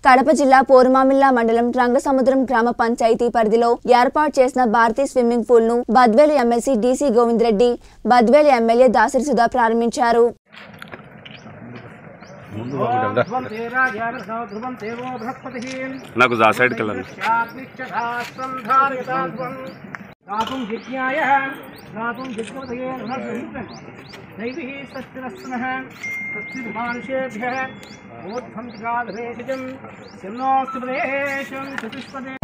కడప జిల్లా పోరుమామిల్లా మండలం రంగసముద్రం గ్రామ పంచాయతీ పరిధిలో ఏర్పాటు చేసిన భారతీయ స్విమ్మింగ్ పూల్ ను Badvel MLC DC Govind Reddy Badvel MLA Dasari Sudha ప్రారంభించారు ముందు బాగుంటుందా ధ్రువం తేరాజాన ధ్రువం దేవో బృహస్పతిః నాకు ఆ సైడ్కి వెళ్ళండి శాగ్నిశ్చధాస్త్రం ధారయతాధ్వం గాతుం జిజ్ఞాయ గాతుం జిజ్ఞపతయే నమః దైవీ సత్యరస్నః సత్యమానుషేభ్యः ఊర్ధ్వం గాధవేశజం సిన్నోస్తి ప్రదేశం చతుష్పదే